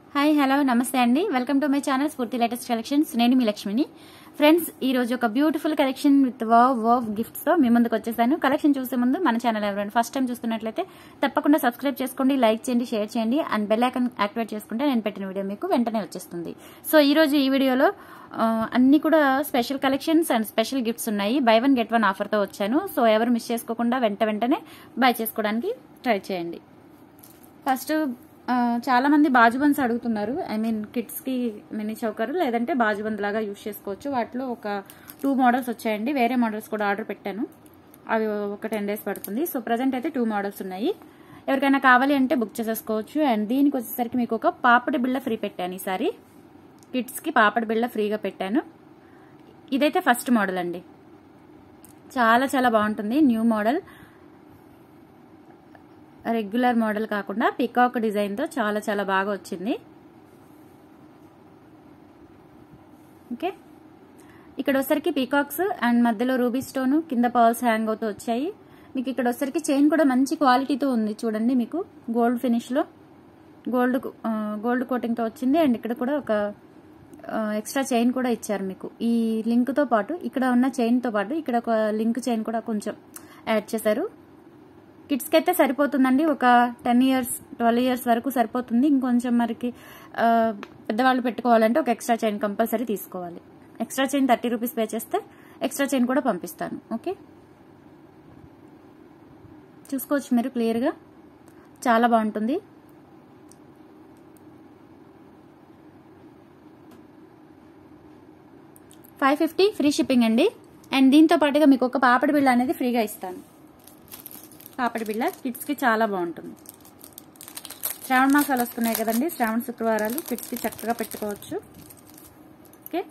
hi hello నమస్తే అండి welcome to my channel Spoorthi latest collections నేను మీ లక్ష్మిని ఫ్రెండ్స్ ఈ రోజు ఒక beautiful collection with wow wow gifts తో మీ ముందుకు వచ్చేసాను కలెక్షన్ చూసే ముందు మన ఛానల్ ఎవరైనా ఫస్ట్ టైం చూస్తున్నట్లయితే తప్పకుండా సబ్స్క్రైబ్ చేసుకోండి లైక్ చేయండి షేర్ చేయండి అండ్ బెల్ ఐకాన్ యాక్టివేట్ చేసుకుంటే నేను పెట్టిన వీడియో మీకు వెంటనే వచ్చేస్తుంది సో ఈ రోజు ఈ వీడియోలో ఆ, అన్ని కూడా special collections and special gifts ఉన్నాయి బై వన్ గెట్ వన్ ఆఫర్తో వచ్చాను సో ఎవరు మిస్ చేసుకోకుండా వెంట వెంటనే బై చేసుకోవడానికి ట్రై చేయండి ఫస్ట్ ఆ, చాలా మంది బాజుబంద్స్ అడుగుతున్నారు ఐ మీన్ కిడ్స్ కి మినీ చౌకర్ లేదంటే బాజుబంద్ లాగా యూజ్ చేసుకోవచ్చు వాటిలో ఒక టూ మోడల్స్ వచ్చాయండి వేరే మోడల్స్ కూడా ఆర్డర్ పెట్టాను అవి ఒక టెన్ డేస్ పడుతుంది సో ప్రజెంట్ అయితే టూ మోడల్స్ ఉన్నాయి ఎవరికైనా కావాలి అంటే బుక్ చేసేసుకోవచ్చు అండ్ దీనికి వచ్చేసరికి మీకు ఒక పాపడి బిళ్ళ ఫ్రీ పెట్టాను ఈసారి కిడ్స్ కి పాపడి బిళ్ళ ఫ్రీగా పెట్టాను ఇదైతే ఫస్ట్ మోడల్ అండి చాలా చాలా బాగుంటుంది న్యూ మోడల్ రెగ్యులర్ మోడల్ కాకుండా పికాక్ డిజైన్తో చాలా చాలా బాగా వచ్చింది ఓకే ఇక్కడ వచ్చరికి పీకాక్స్ అండ్ మధ్యలో రూబీ స్టోన్ కింద పర్ల్స్ హ్యాంగ్ అవుతూ వచ్చాయి మీకు ఇక్కడ వచ్చరికి చైన్ కూడా మంచి క్వాలిటీతో ఉంది చూడండి మీకు గోల్డ్ ఫినిష్లో గోల్డ్ గోల్డ్ కోటింగ్తో వచ్చింది అండ్ ఇక్కడ కూడా ఒక ఎక్స్ట్రా చైన్ కూడా ఇచ్చారు మీకు ఈ లింక్తో పాటు ఇక్కడ ఉన్న చైన్తో పాటు ఇక్కడ ఒక లింక్ చైన్ కూడా కొంచెం యాడ్ చేశారు కిడ్స్కి అయితే సరిపోతుందండి ఒక టెన్ ఇయర్స్ ట్వెల్వ్ ఇయర్స్ వరకు సరిపోతుంది ఇంకొంచెం మరికి ఆ, పెద్దవాళ్ళు పెట్టుకోవాలంటే ఒక ఎక్స్ట్రా చైన్ కంపల్సరీ తీసుకోవాలి extra chain thirty rupees pay చేస్తే ఎక్స్ట్రా చైన్ కూడా పంపిస్తాను ఓకే చూసుకోవచ్చు మీరు క్లియర్గా చాలా బాగుంటుంది ఫైవ్ ఫిఫ్టీ ఫ్రీ షిప్పింగ్ అండి అండ్ దీంతో పాటుగా మీకు ఒక పాపడి బిళ్ళ అనేది ఫ్రీగా ఇస్తాను పాపడి బిళ్ళ కిడ్స్కి చాలా బాగుంటుంది శ్రావణ మాసాలు వస్తున్నాయి కదండి శ్రావణ శుక్రవారాలు కిడ్స్కి చక్కగా పెట్టుకోవచ్చు ఓకే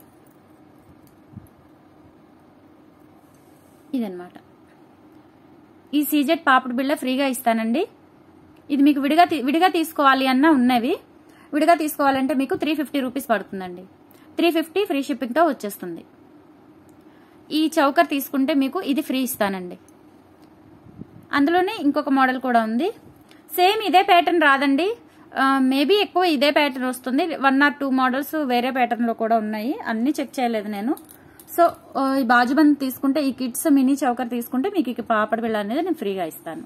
ఇదనమాట ఈ సీజెట్ పాపడి బిళ్ళ ఫ్రీగా ఇస్తానండి ఇది మీకు విడిగా తీ- విడిగా తీసుకోవాలి అన్న ఉన్నవి విడిగా తీసుకోవాలంటే మీకు త్రీ ఫిఫ్టీ రూపీస్ పడుతుందండి త్రీ ఫిఫ్టీ ఫ్రీ షిప్పింగ్తో వచ్చేస్తుంది ఈ చౌకర్ తీసుకుంటే మీకు ఇది ఫ్రీ ఇస్తానండి అందులోనే ఇంకొక మోడల్ కూడా ఉంది సేమ్ ఇదే ప్యాటర్న్ రాదండి మేబీ ఎక్కువ ఇదే ప్యాటర్న్ వస్తుంది వన్ ఆర్ టూ మోడల్స్ వేరే ప్యాటర్న్లో కూడా ఉన్నాయి అన్నీ చెక్ చేయలేదు నేను సో ఆ, ఈ బాజుబంద్ తీసుకుంటే ఈ కిడ్స్ మినీ చౌకర్ తీసుకుంటే మీకు ఈ పాపడి బిళ్ళ అనేది నేను ఫ్రీగా ఇస్తాను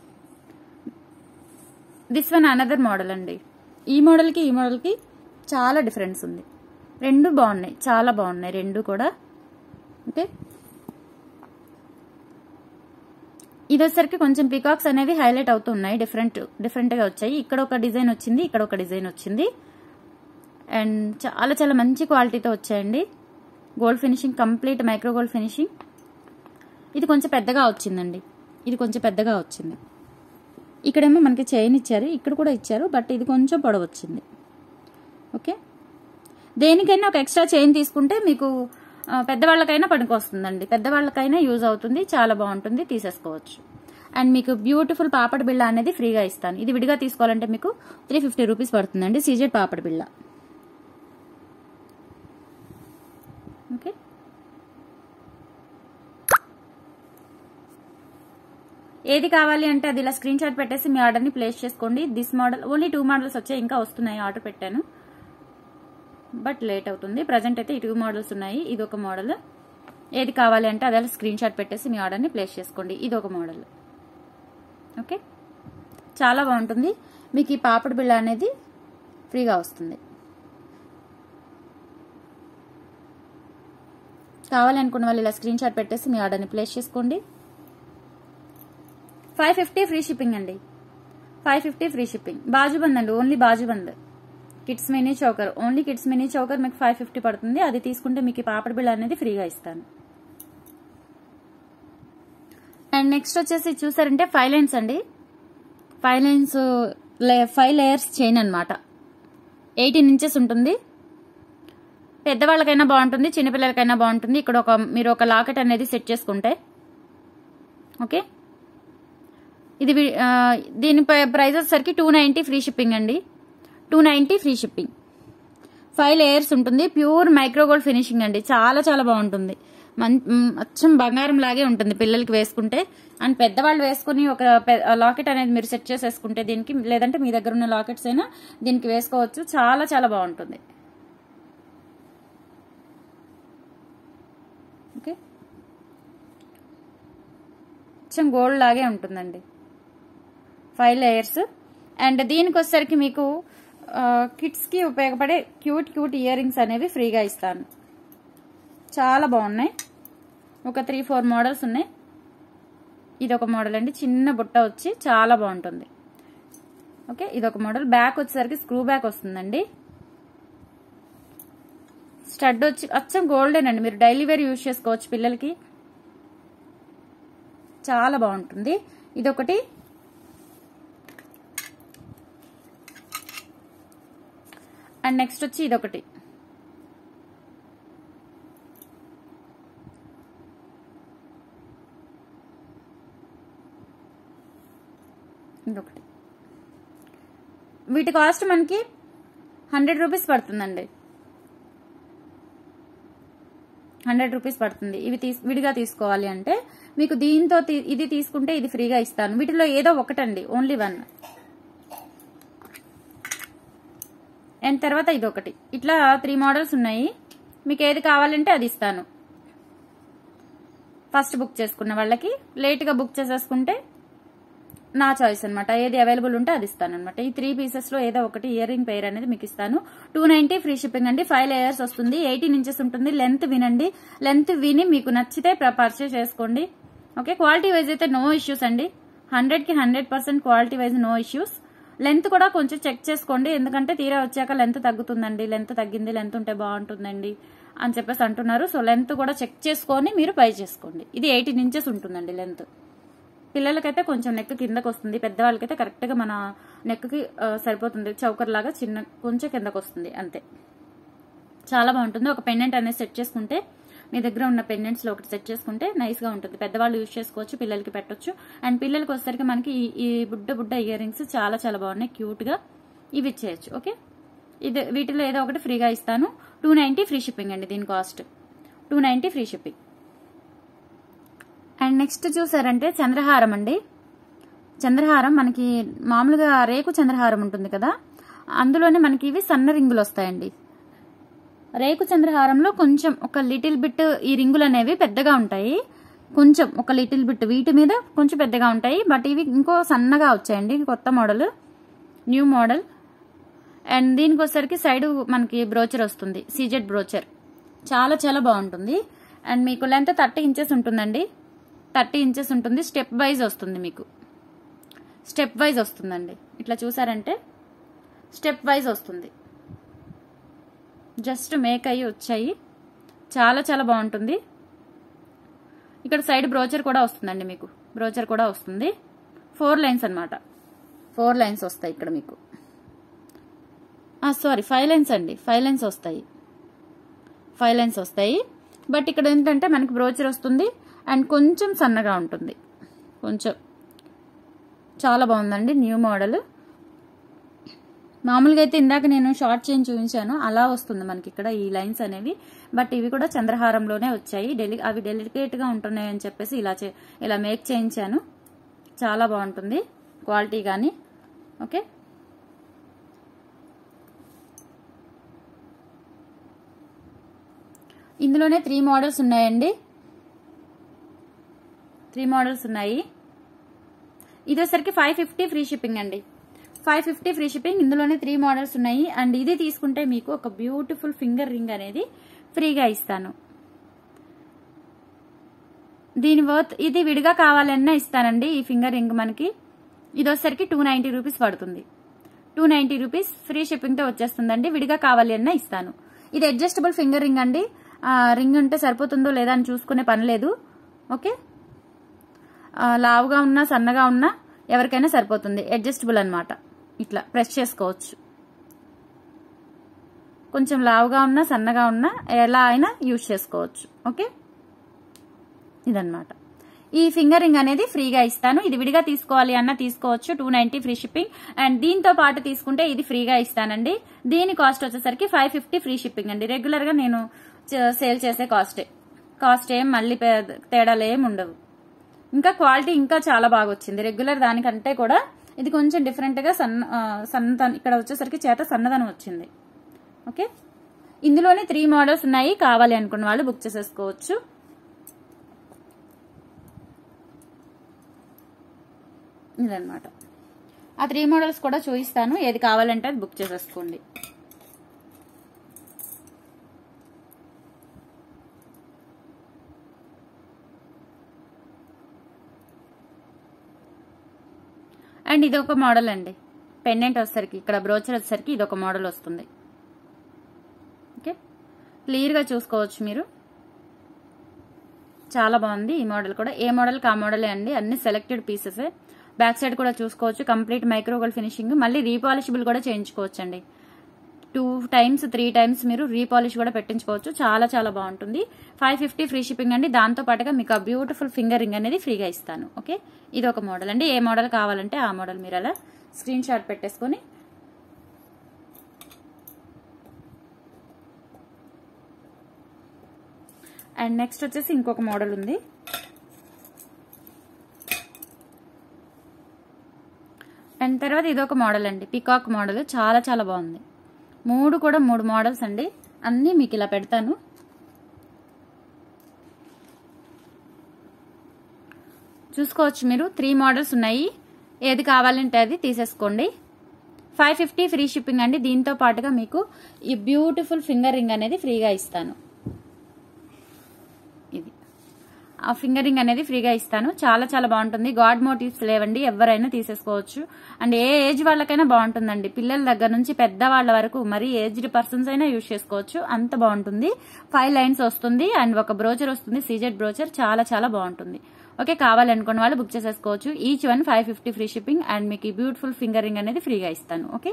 దిస్ వన్ అనదర్ మోడల్ అండి ఈ మోడల్కి ఈ మోడల్కి చాలా డిఫరెన్స్ ఉంది రెండు బాగున్నాయి చాలా బాగున్నాయి రెండు కూడా ఓకే ఇది వచ్చేసరికి కొంచెం పికాక్స్ అనేవి హైలైట్ అవుతున్నాయి డిఫరెంట్ డిఫరెంట్గా వచ్చాయి ఇక్కడ ఒక డిజైన్ వచ్చింది ఇక్కడ ఒక డిజైన్ వచ్చింది అండ్ చాలా చాలా మంచి క్వాలిటీతో వచ్చాయండి gold finishing complete micro gold finishing ఇది కొంచెం పెద్దగా వచ్చిందండి ఇది కొంచెం పెద్దగా వచ్చింది ఇక్కడేమో మనకి చైన్ ఇచ్చారు ఇక్కడ కూడా ఇచ్చారు బట్ ఇది కొంచెం పొడవు వచ్చింది ఓకే దేనికైనా ఒక ఎక్స్ట్రా చైన్ తీసుకుంటే మీకు ఆ, పెద్దవాళ్ళకైనా పనికొస్తుందండి పెద్దవాళ్ళకైనా యూజ్ అవుతుంది చాలా బాగుంటుంది తీసేసుకోవచ్చు అండ్ మీకు బ్యూటిఫుల్ పాపడి బిళ్ళ అనేది ఫ్రీగా ఇస్తాను ఇది విడిగా తీసుకోవాలంటే మీకు త్రీ ఫిఫ్టీ రూపీస్ పడుతుందండి సీజెడ్ పాపడి బిళ్ళ ఓకే ఏది కావాలి అంటే అది ఇలా స్క్రీన్ షాట్ పెట్టేసి మీ ఆర్డర్ని ప్లేస్ చేసుకోండి this model only two models వచ్చాయి ఇంకా వస్తున్నాయి ఆర్డర్ పెట్టాను బట్ లేట్ అవుతుంది ప్రజెంట్ అయితే ఈ టూ మోడల్స్ ఉన్నాయి ఇది ఒక మోడల్ ఏది కావాలి అంటే అదే స్క్రీన్ షాట్ పెట్టేసి మీ ఆర్డర్ని ప్లేస్ చేసుకోండి ఇది ఒక మోడల్ ఓకే చాలా బాగుంటుంది మీకు ఈ పాపడి బిళ్ళ అనేది ఫ్రీగా వస్తుంది కావాలనుకున్న వాళ్ళు ఇలా స్క్రీన్ షాట్ పెట్టేసి మీ ఆర్డర్ని ప్లేస్ చేసుకోండి ఫైవ్ ఫిఫ్టీ ఫ్రీ షిప్పింగ్ అండి five fifty free shipping bajuband అండి only bajuband kids mini choker only kids mini choker మీకు ఫైవ్ ఫిఫ్టీ పడుతుంది అది తీసుకుంటే మీకు ఈ పాపడి బిళ్ళ అనేది ఫ్రీగా ఇస్తాను అండ్ నెక్స్ట్ వచ్చేసి చూసారంటే ఫైవ్ లైన్స్ అండి five lines five layers chain అనమాట ఎయిటీన్ ఇంచెస్ ఉంటుంది పెద్దవాళ్ళకైనా బాగుంటుంది చిన్నపిల్లలకైనా బాగుంటుంది ఇక్కడ ఒక మీరు ఒక లాకెట్ అనేది సెట్ చేసుకుంటే ఓకే ఇది వి- ఆ, దీని ప్రైస్ వచ్చేసరికి టూ నైంటీ ఫ్రీ షిప్పింగ్ అండి two ninety free shipping five layers ఉంటుంది ప్యూర్ మైక్రోగోల్డ్ ఫినిషింగ్ అండి చాలా చాలా బాగుంటుంది మం మ్, అచ్చం బంగారం లాగే ఉంటుంది పిల్లలకి వేసుకుంటే అండ్ పెద్దవాళ్ళు వేసుకుని ఒక లాకెట్ అనేది మీరు సెట్ చేసేసుకుంటే దీనికి లేదంటే మీ దగ్గర ఉన్న లాకెట్స్ అయినా దీనికి వేసుకోవచ్చు చాలా చాలా బాగుంటుంది ఓకే కొంచెం గోల్డ్ లాగే ఉంటుందండి ఫైవ్ లేయర్స్ అండ్ దీనికి వచ్చేసరికి మీకు కిడ్స్కి ఉపయోగపడే క్యూట్ క్యూట్ ఇయర్ రింగ్స్ అనేవి ఫ్రీగా ఇస్తాను చాలా బాగున్నాయి ఒక త్రీ ఫోర్ మోడల్స్ ఉన్నాయి ఇది ఒక మోడల్ అండి చిన్న బుట్ట వచ్చి చాలా బాగుంటుంది ఓకే ఇది ఒక మోడల్ బ్యాక్ వచ్చేసరికి స్క్రూ బ్యాక్ వస్తుందండి స్టడ్ వచ్చి అచ్చం గోల్డెన్ అండి మీరు డైలీ వేర్ యూజ్ చేసుకోవచ్చు పిల్లలకి చాలా బాగుంటుంది ఇదొకటి అండ్ నెక్స్ట్ వచ్చి ఇదొకటి ఇదొకటి వీటి కాస్ట్ మనకి హండ్రెడ్ రూపీస్ పడుతుందండి హండ్రెడ్ రూపీస్ పడుతుంది ఇవి తీస్ విడిగా తీసుకోవాలి అంటే మీకు దీంతో తీ- ఇది తీసుకుంటే ఇది ఫ్రీగా ఇస్తాను వీటిలో ఏదో ఒకటండి ఓన్లీ వన్ అండ్ తర్వాత ఇది ఒకటి ఇట్లా త్రీ మోడల్స్ ఉన్నాయి మీకు ఏది కావాలంటే అది ఇస్తాను ఫస్ట్ బుక్ చేసుకున్న వాళ్ళకి లేట్గా బుక్ చేసేసుకుంటే నా చాయిస్ అనమాట ఏది అవైలబుల్ ఉంటే అది ఇస్తాను అనమాట ఈ త్రీ పీసెస్ లో ఏదో ఒకటి ఇయర్ రింగ్ పెయిర్ అనేది మీకు ఇస్తాను టూ నైన్టీ ఫ్రీ షిప్పింగ్ అండి ఫైవ్ లేయర్స్ వస్తుంది ఎయిటీన్ ఇంచెస్ ఉంటుంది లెంత్ వినండి లెంత్ విని మీకు నచ్చితే పర్చేస్ చేసుకోండి ఓకే క్వాలిటీ వైజ్ అయితే నో ఇష్యూస్ అండి హండ్రెడ్ కి hundred percent quality wise no issues length కూడా కొంచెం చెక్ చేసుకోండి ఎందుకంటే తీరా వచ్చాక లెంత్ తగ్గుతుందండి లెంత్ తగ్గింది లెంత్ ఉంటే బాగుంటుందండి అని చెప్పేసి అంటున్నారు సో లెంత్ కూడా చెక్ చేసుకొని మీరు బై చేసుకోండి ఇది ఎయిటీన్ ఇంచెస్ ఉంటుందండి లెంత్ పిల్లలకైతే కొంచెం నెక్ కిందకు వస్తుంది పెద్దవాళ్ళకైతే కరెక్ట్ గా మన నెక్ కి ఆ, సరిపోతుంది చౌకర్ లాగా చిన్న కొంచెం కిందకు వస్తుంది అంతే చాలా బాగుంటుంది ఒక పెండెంట్ అనేది సెట్ చేసుకుంటే మీ దగ్గర ఉన్న పెండెంట్స్ లో ఒకటి సెట్ చేసుకుంటే నైస్ గా ఉంటుంది పెద్దవాళ్ళు యూజ్ చేసుకోవచ్చు పిల్లలకి పెట్టొచ్చు అండ్ పిల్లలకి వచ్చేసరికి మనకి ఈ- ఈ బుడ్డ బుడ్డ ఇయర్ రింగ్స్ చాలా చాలా బాగున్నాయి క్యూట్ గా ఇవి ఇచ్చేయచ్చు ఓకే ఇది వీటిలో ఏదో ఒకటి ఫ్రీగా ఇస్తాను టూ నైన్టీ ఫ్రీ షిప్పింగ్ అండి దీని cost two ninety free shipping and next చూసారంటే చంద్రహారం అండి చంద్రహారం మనకి మామూలుగా రేకు చంద్రహారం ఉంటుంది కదా అందులోనే మనకి ఇవి సన్న రింగులు వస్తాయండి రేకు చంద్రహారంలో కొంచెం ఒక లిటిల్ బిట్ ఈ రింగులు అనేవి పెద్దగా ఉంటాయి కొంచెం ఒక లిటిల్ బిట్ వీటి మీద కొంచెం పెద్దగా ఉంటాయి బట్ ఇవి ఇంకో సన్నగా వచ్చాయండి కొత్త మోడల్ న్యూ మోడల్ అండ్ దీనికి వచ్చేసరికి సైడ్ మనకి బ్రోచర్ వస్తుంది సీజెడ్ బ్రోచర్ చాలా చాలా బాగుంటుంది అండ్ మీకు లెంత్ థర్టీ ఇంచెస్ ఉంటుందండి థర్టీ ఇంచెస్ ఉంటుంది స్టెప్ వైజ్ వస్తుంది మీకు స్టెప్ వైజ్ వస్తుందండి ఇట్లా చూసారంటే స్టెప్ వైజ్ వస్తుంది జస్ట్ మేక్ అయ్యి వచ్చాయి చాలా చాలా బాగుంటుంది ఇక్కడ సైడ్ బ్రోచర్ కూడా వస్తుందండి మీకు బ్రోచర్ కూడా వస్తుంది ఫోర్ లైన్స్ అన్నమాట ఫోర్ లైన్స్ వస్తాయి ఇక్కడ మీకు సారీ ఫైవ్ లైన్స్ అండి ఫైవ్ లైన్స్ వస్తాయి ఫైవ్ లైన్స్ వస్తాయి బట్ ఇక్కడ ఏంటంటే మనకి బ్రోచర్ వస్తుంది అండ్ కొంచెం సన్నగా ఉంటుంది కొంచెం చాలా బాగుందండి న్యూ మోడల్ మామూలుగా అయితే ఇందాక నేను షార్ట్ చైన్ చూపించాను అలా వస్తుంది మనకి ఇక్కడ ఈ లైన్స్ అనేవి బట్ ఇవి కూడా చంద్రహారంలోనే వచ్చాయి డెలి అవి డెలికేట్ గా ఉంటున్నాయి అని చెప్పేసి ఇలా చే- ఇలా మేక్ చేయించాను చాలా బాగుంటుంది క్వాలిటీ కానీ ఓకే ఇందులోనే త్రీ మోడల్స్ ఉన్నాయండి త్రీ మోడల్స్ ఉన్నాయి ఇది వచ్చరికి ఫైవ్ ఫిఫ్టీ ఫ్రీ షిప్పింగ్ అండి ఫైవ్ ఫిఫ్టీ ఫ్రీ షిప్పింగ్ ఇందులోనే త్రీ మోడల్స్ ఉన్నాయి అండ్ ఇది తీసుకుంటే మీకు ఒక బ్యూటిఫుల్ ఫింగర్ రింగ్ అనేది ఫ్రీగా ఇస్తాను దీని వర్త్ ఇది విడిగా కావాలన్నా ఇస్తానండి ఈ ఫింగర్ రింగ్ మనకి ఇది వచ్చరికి టూ నైంటీ రూపీస్ పడుతుంది టూ నైంటీ రూపీస్ ఫ్రీ షిప్పింగ్తో వచ్చేస్తుందండి విడిగా కావాలి అన్నా ఇస్తాను ఇది అడ్జస్టబుల్ ఫింగర్ రింగ్ అండి ఆ, రింగ్ ఉంటే సరిపోతుందో లేదా అని చూసుకునే పని లేదు ఓకే ఆ, లావుగా ఉన్నా సన్నగా ఉన్నా ఎవరికైనా సరిపోతుంది అడ్జస్టబుల్ అన్నమాట ఇట్లా ప్రెస్ చేసుకోవచ్చు కొంచెం లావుగా ఉన్నా సన్నగా ఉన్నా ఎలా అయినా యూజ్ చేసుకోవచ్చు ఓకే ఇదన్నమాట ఈ ఫింగర్ రింగ్ అనేది ఫ్రీగా ఇస్తాను ఇది విడిగా తీసుకోవాలి అన్న తీసుకోవచ్చు two ninety free shipping and దీంతో పాటు తీసుకుంటే ఇది ఫ్రీగా ఇస్తానండి దీని కాస్ట్ వచ్చేసరికి ఫైవ్ ఫిఫ్టీ ఫ్రీ షిప్పింగ్ అండి రెగ్యులర్ గా నేను చ- సేల్ చేసే కాస్టే కాస్ట్ ఏం మళ్ళీ పే- తేడాలు ఏం ఉండవు ఇంకా క్వాలిటీ ఇంకా చాలా బాగా వచ్చింది రెగ్యులర్ దానికంటే కూడా ఇది కొంచెం డిఫరెంట్ గా సన్న ఆ, సన్నదనం ఇక్కడ వచ్చేసరికి చేత సన్నదనం వచ్చింది ఓకే ఇందులోనే త్రీ మోడల్స్ ఉన్నాయి కావాలి అనుకున్న వాళ్ళు బుక్ చేసేసుకోవచ్చు ఇదన్నమాట ఆ త్రీ మోడల్స్ కూడా చూపిస్తాను ఏది కావాలంటే అది బుక్ చేసేసుకోండి అండ్ ఇది ఒక మోడల్ అండి పెండెంట్ వచ్చేసరికి ఇక్కడ బ్రోచర్ వచ్చేసరికి ఇది ఒక మోడల్ వస్తుంది ఓకే క్లియర్గా చూసుకోవచ్చు మీరు చాలా బాగుంది ఈ మోడల్ కూడా ఏ మోడల్కి ఆ మోడలే అండి అన్ని సెలెక్టెడ్ పీసెస్ బ్యాక్ సైడ్ కూడా చూసుకోవచ్చు కంప్లీట్ మైక్రోగోల్డ్ ఫినిషింగ్ మళ్ళీ రీపాలిషబుల్ కూడా చేయించుకోవచ్చు అండి టూ టైమ్స్ త్రీ టైమ్స్ మీరు రీపాలిష్ కూడా పెట్టించుకోవచ్చు చాలా చాలా బాగుంటుంది ఫైవ్ ఫిఫ్టీ ఫ్రీ షిప్పింగ్ అండి దాంతో పాటుగా మీకు ఆ బ్యూటిఫుల్ ఫింగర్ రింగ్ అనేది ఫ్రీగా ఇస్తాను ఓకే ఇది ఒక మోడల్ అండి ఏ మోడల్ కావాలంటే ఆ మోడల్ మీరు అలా స్క్రీన్ షాట్ పెట్టేసుకొని అండ్ నెక్స్ట్ వచ్చేసి ఇంకొక మోడల్ ఉంది అండ్ తర్వాత ఇదొక మోడల్ అండి పికాక్ మోడల్ చాలా చాలా బాగుంది మూడు కూడా మూడు మోడల్స్ అండి అన్నీ మీకు ఇలా పెడతాను చూసుకోవచ్చు మీరు త్రీ మోడల్స్ ఉన్నాయి ఏది కావాలంటే అది తీసేసుకోండి ఫైవ్ ఫిఫ్టీ ఫ్రీ షిప్పింగ్ అండి దీంతో పాటుగా మీకు ఈ బ్యూటిఫుల్ ఫింగర్ రింగ్ అనేది ఫ్రీగా ఇస్తాను ఇది ఆ ఫింగర్ రింగ్ అనేది ఫ్రీగా ఇస్తాను చాలా చాలా బాగుంటుంది గాడ్ మోటివ్స్ లేవండి ఎవరైనా తీసేసుకోవచ్చు అండ్ ఏ ఏజ్ వాళ్ళకైనా బాగుంటుందండి పిల్లల దగ్గర నుంచి పెద్ద వాళ్ళ వరకు మరీ ఏజ్డ్ పర్సన్స్ అయినా యూజ్ చేసుకోవచ్చు అంత బాగుంటుంది ఫైవ్ లైన్స్ వస్తుంది అండ్ ఒక బ్రోచర్ వస్తుంది సీజెడ్ బ్రోచర్ చాలా చాలా బాగుంటుంది ఓకే కావాలనుకున్న వాళ్ళు బుక్ చేసేసుకోవచ్చు each one five fifty free shipping and మీకు ఈ బ్యూటిఫుల్ ఫింగర్ రింగ్ అనేది ఫ్రీగా ఇస్తాను ఓకే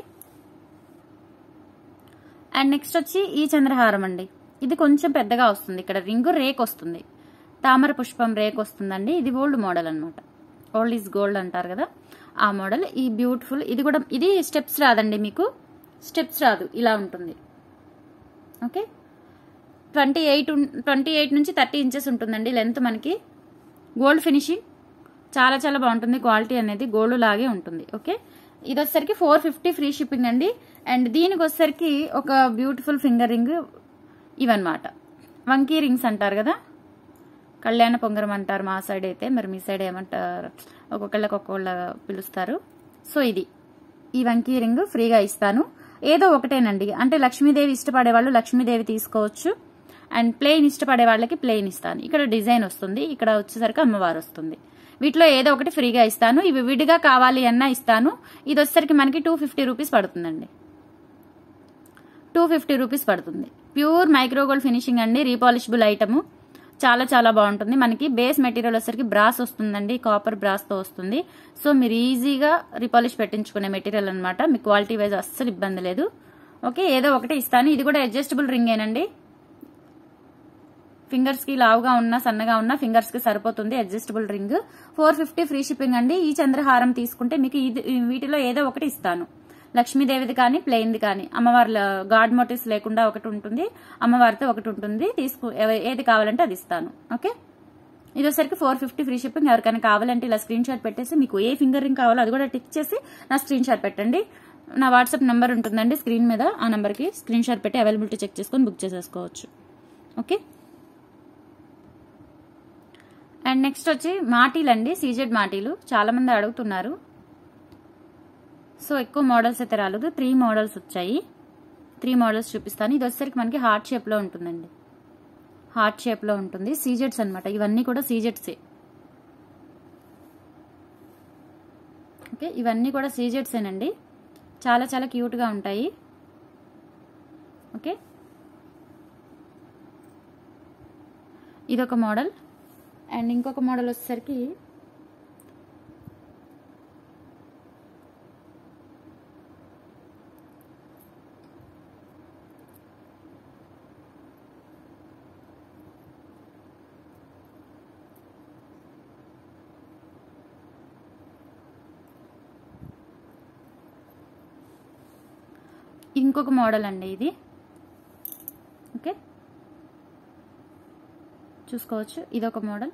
అండ్ నెక్స్ట్ వచ్చి ఈ చంద్రహారం అండి ఇది కొంచెం పెద్దగా వస్తుంది ఇక్కడ రింగు రేక్ వస్తుంది తామర పుష్పం రేక్ వస్తుందండి ఇది ఓల్డ్ మోడల్ అనమాట ఓల్డ్ ఈజ్ గోల్డ్ అంటారు కదా ఆ మోడల్ ఈ బ్యూటిఫుల్ ఇది కూడా ఇది స్టెప్స్ రాదండి మీకు స్టెప్స్ రాదు ఇలా ఉంటుంది okay twenty eight twenty eight నుంచి థర్టీ ఇంచెస్ ఉంటుందండి లెంత్ మనకి గోల్డ్ ఫినిషింగ్ చాలా చాలా బాగుంటుంది క్వాలిటీ అనేది గోల్డ్ లాగే ఉంటుంది ఓకే ఇది వచ్చేసరికి ఫోర్ ఫిఫ్టీ ఫ్రీ షిప్పింగ్ అండి అండ్ దీనికి వచ్చేసరికి ఒక బ్యూటిఫుల్ ఫింగర్ రింగ్ ఇవన్నమాట వంకీ రింగ్స్ అంటారు కదా కళ్యాణ పొంగరం అంటారు మా సైడ్ అయితే మరి మీ సైడ్ ఏమంటారు ఒక్కొక్కళ్ళకి ఒక్కొక్కళ్ళ పిలుస్తారు సో ఇది ఈ వంకీ రింగ్ ఫ్రీగా ఇస్తాను ఏదో ఒకటేనండి అంటే లక్ష్మీదేవి ఇష్టపడే వాళ్ళు లక్ష్మీదేవి తీసుకోవచ్చు అండ్ ప్లెయిన్ ఇష్టపడే వాళ్ళకి ప్లెయిన్ ఇస్తాను ఇక్కడ డిజైన్ వస్తుంది ఇక్కడ వచ్చేసరికి అమ్మవారు వస్తుంది వీటిలో ఏదో ఒకటి ఫ్రీగా ఇస్తాను ఇవి విడిగా కావాలి అన్నా ఇస్తాను ఇది వచ్చేసరికి మనకి టూ ఫిఫ్టీ రూపీస్ పడుతుందండి టూ ఫిఫ్టీ రూపీస్ పడుతుంది ప్యూర్ మైక్రోగోల్డ్ ఫినిషింగ్ అండి రీపాలిషబుల్ ఐటమ్ చాలా చాలా బాగుంటుంది మనకి బేస్ మెటీరియల్ వచ్చేసరికి బ్రాస్ వస్తుందండి కాపర్ బ్రాస్తో వస్తుంది సో మీరు ఈజీగా రీపాలిష్ పెట్టించుకునే మెటీరియల్ అనమాట మీ క్వాలిటీ వైజ్ అస్సలు ఇబ్బంది లేదు ఓకే ఏదో ఒకటి ఇస్తాను ఇది కూడా అడ్జస్టబుల్ రింగ్ ఏనండి ఫింగర్స్ కి లావుగా ఉన్నా సన్నగా ఉన్నా ఫింగర్స్ కి సరిపోతుంది adjustable ring four fifty free shipping అండి ఈ చంద్రహారం తీసుకుంటే మీకు ఇది వీటిలో ఏదో ఒకటి ఇస్తాను లక్ష్మీదేవిది కానీ ప్లెయిన్ది కానీ అమ్మవారి గాడ్ మోటివ్స్ లేకుండా ఒకటి ఉంటుంది అమ్మవారితో ఒకటి ఉంటుంది తీసుకు ఎవ- ఏది కావాలంటే అది ఇస్తాను ఓకే ఇది వచ్చరికి ఫోర్ ఫిఫ్టీ ఫ్రీ షిప్పింగ్ ఎవరికైనా కావాలంటే ఇలా స్క్రీన్ షాట్ పెట్టేసి మీకు ఏ ఫింగర్ రింగ్ కావాలో అది కూడా టిక్ చేసి నా స్క్రీన్ షాట్ పెట్టండి నా వాట్సాప్ నెంబర్ ఉంటుందండి స్క్రీన్ మీద ఆ నెంబర్కి స్క్రీన్ షాట్ పెట్టి అవైలబిలిటీ చెక్ చేసుకొని బుక్ చేసేసుకోవచ్చు ఓకే అండ్ నెక్స్ట్ వచ్చి మాటీలు అండి సీజెడ్ మాటీలు చాలా మంది అడుగుతున్నారు సో ఎక్కువ మోడల్స్ అయితే రాలేదు త్రీ మోడల్స్ వచ్చాయి త్రీ మోడల్స్ చూపిస్తాను ఇది వచ్చేసరికి మనకి హార్ట్ షేప్లో ఉంటుందండి హార్ట్ షేప్లో ఉంటుంది సీజెట్స్ అన్నమాట ఇవన్నీ కూడా సీజెట్సే ఓకే ఇవన్నీ కూడా సీజెట్సేనండి చాలా చాలా క్యూట్గా ఉంటాయి ఓకే ఇదొక మోడల్ అండ్ ఇంకొక మోడల్ వచ్చేసరికి ఇంకొక మోడల్ అండి ఇది ఓకే చూసుకోవచ్చు ఇదొక మోడల్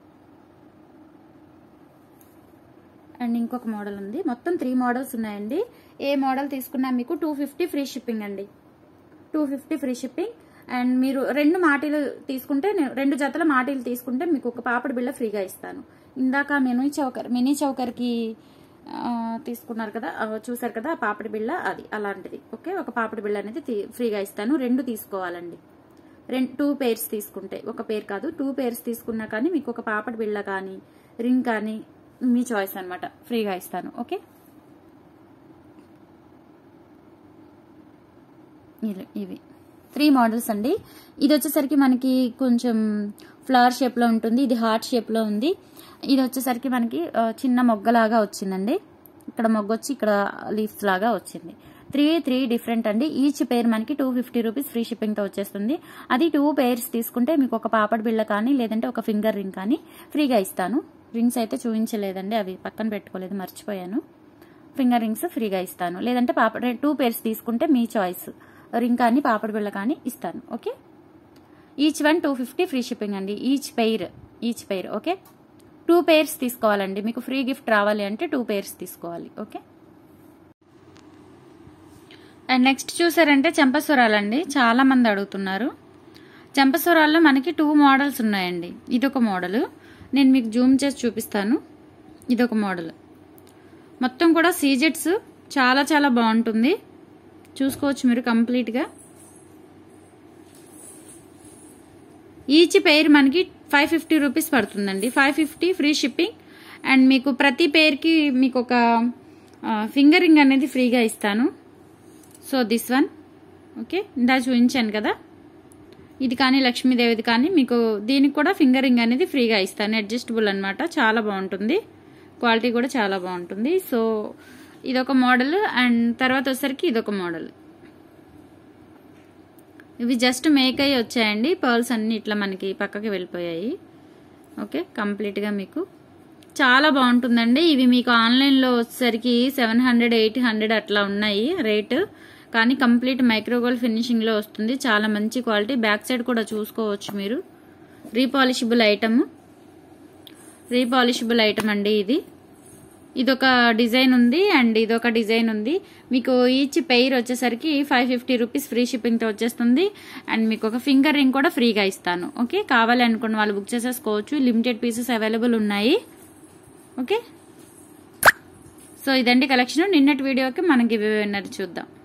అండ్ ఇంకొక మోడల్ ఉంది మొత్తం త్రీ మోడల్స్ ఉన్నాయండి ఏ మోడల్ తీసుకున్నా మీకు టూ ఫిఫ్టీ ఫ్రీ షిప్పింగ్ అండి two fifty free shipping and మీరు రెండు మాటీలు తీసుకుంటే నేను రెండు జతల మాటీలు తీసుకుంటే మీకు ఒక పాపడి బిళ్ళ ఫ్రీగా ఇస్తాను ఇందాక మినీ చౌకర్ మినీ చౌకర్కి ఆ, తీసుకున్నారు కదా ఆ, చూసారు కదా ఆ పాపడి బిళ్ళ అది అలాంటిది ఓకే ఒక పాపడి బిళ్ళ అనేది తీ- ఫ్రీగా ఇస్తాను రెండు తీసుకోవాలండి రెండు టూ పేర్స్ తీసుకుంటే ఒక పేర్ కాదు టూ పేర్స్ తీసుకున్నా కానీ మీకు ఒక పాపడి బిళ్ళ కానీ రింగ్ కానీ మీ చాయిస్ అన్నమాట ఫ్రీగా ఇస్తాను ఓకే ఇవి- ఇవి త్రీ మోడల్స్ అండి ఇది వచ్చేసరికి మనకి కొంచెం ఫ్లవర్ షేప్లో ఉంటుంది ఇది హార్ట్ షేప్లో ఉంది ఇది వచ్చేసరికి మనకి ఆ, చిన్న మొగ్గలాగా వచ్చిందండి ఇక్కడ మొగ్గ వచ్చి ఇక్కడ లీఫ్స్ లాగా వచ్చింది త్రీ త్రీ డిఫరెంట్ అండి ఈచ్ పేర్ మనకి టూ ఫిఫ్టీ రూపీస్ ఫ్రీ షిప్పింగ్తో వచ్చేస్తుంది అది టూ పేర్స్ తీసుకుంటే మీకు ఒక పాపడ్ బిళ్ళ కానీ లేదంటే ఒక ఫింగర్ రింగ్ కానీ ఫ్రీగా ఇస్తాను రింగ్స్ అయితే చూపించలేదండి అవి పక్కన పెట్టుకోలేదు మర్చిపోయాను ఫింగర్ రింగ్స్ ఫ్రీగా ఇస్తాను లేదంటే పాప టూ పేర్స్ తీసుకుంటే మీ చాయిస్ రింగ్ కానీ పాపడ బిళ్ళ కానీ ఇస్తాను okay each one two fifty free shipping అండి each pair each pair okay two pairs తీసుకోవాలండి మీకు ఫ్రీ గిఫ్ట్ రావాలి అంటే టూ పేర్స్ తీసుకోవాలి ఓకే అండ్ నెక్స్ట్ చూసారంటే చెంపస్వరాలండి చాలా మంది అడుగుతున్నారు చెంపస్వరాల్లో మనకి టూ మోడల్స్ ఉన్నాయండి ఇదొక మోడల్ నేను మీకు జూమ్ చేసి చూపిస్తాను ఇదొక మోడల్ మొత్తం కూడా సీజెట్స్ చాలా చాలా బాగుంటుంది చూసుకోవచ్చు మీరు కంప్లీట్గా ఈచ్ పెయిర్ మనకి ఫైవ్ ఫిఫ్టీ రూపీస్ పడుతుందండి five fifty free shipping and మీకు ప్రతి పేర్కి మీకు ఒక ఫింగరింగ్ అనేది ఫ్రీగా ఇస్తాను సో దిస్ వన్ ఓకే ఇందా చూపించాను కదా ఇది కానీ లక్ష్మీదేవిది కానీ మీకు దీనికి కూడా ఫింగరింగ్ అనేది ఫ్రీగా ఇస్తాను అడ్జస్టబుల్ అనమాట చాలా బాగుంటుంది క్వాలిటీ కూడా చాలా బాగుంటుంది సో ఇదొక మోడల్ అండ్ తర్వాత వచ్చేసరికి ఇదొక మోడల్ ఇవి జస్ట్ మేక్ అయ్యి వచ్చాయండి పర్ల్స్ అన్ని ఇట్లా మనకి పక్కకి వెళ్ళిపోయాయి ఓకే కంప్లీట్గా మీకు చాలా బాగుంటుందండి ఇవి మీకు ఆన్లైన్లో వచ్చేసరికి సెవెన్ హండ్రెడ్ ఎయిట్ హండ్రెడ్ అట్లా ఉన్నాయి రేటు కానీ కంప్లీట్ మైక్రోగోల్డ్ ఫినిషింగ్లో వస్తుంది చాలా మంచి క్వాలిటీ బ్యాక్ సైడ్ కూడా చూసుకోవచ్చు మీరు రీపాలిషబుల్ ఐటమ్ రీపాలిషబుల్ ఐటమ్ అండి ఇది ఇదొక డిజైన్ ఉంది అండ్ ఇదొక డిజైన్ ఉంది మీకు ఈచ్ పెయిర్ వచ్చేసరికి ఫైవ్ ఫిఫ్టీ రూపీస్ ఫ్రీ షిప్పింగ్తో వచ్చేస్తుంది అండ్ మీకు ఒక ఫింగర్ రింగ్ కూడా ఫ్రీగా ఇస్తాను ఓకే కావాలి అనుకున్న వాళ్ళు బుక్ చేసేసుకోవచ్చు లిమిటెడ్ పీసెస్ అవైలబుల్ ఉన్నాయి ఓకే సో ఇదండి కలెక్షన్ నిన్నటి వీడియోకి మనకి విన్నర్ చూద్దాం